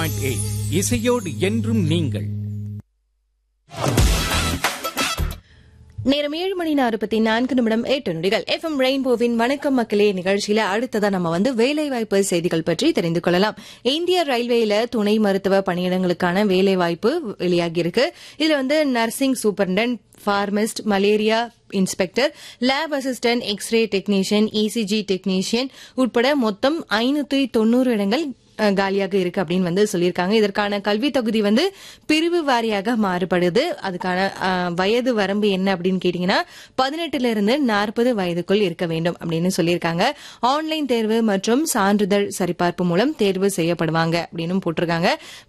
point eight இசையோடு என்றும் நீங்கள் நேரம் ஏழு மணி நாற்பத்தி நான்கு நிமிடம் எட்டு நொடிகள் எஃப் எம் ரெயின்போவின் வணக்கம் மக்களே நிகழ்ச்சியில அடுத்ததா நம்ம வந்து வேலைவாய்ப்பு செய்திகள் பற்றி தெரிந்து கொள்ளலாம் இந்திய ரயில்வேல துணை மருத்துவ பணியிடங்களுக்கான வேலைவாய்ப்பு வெளியாகியிருக்கு இதுல வந்து nursing superintendent pharmacist malaria inspector lab assistant x-ray technician ECG technician உட்பட மொத்தம் ஐநூத்தி தொண்ணூறு இடங்கள் அஹ், காலியாக இருக்கு அப்படின்னு வந்து சொல்லியிருக்காங்க இதற்கான கல்வி தகுதி வந்து பிரிவு வாரியாக மாறுபடுது அதுக்கான அஹ், வயது வரம்பு என்ன அப்படின்னு கேட்டீங்கன்னா பதினெட்டுல இருந்து நாற்பது வயதுக்குள் இருக்க வேண்டும் அப்படின்னு சொல்லியிருக்காங்க ஆன்லைன் தேர்வு மற்றும் சான்றிதழ் சரிபார்ப்பு மூலம் தேர்வு செய்யப்படுவாங்க அப்படின்னு போட்டிருக்காங்க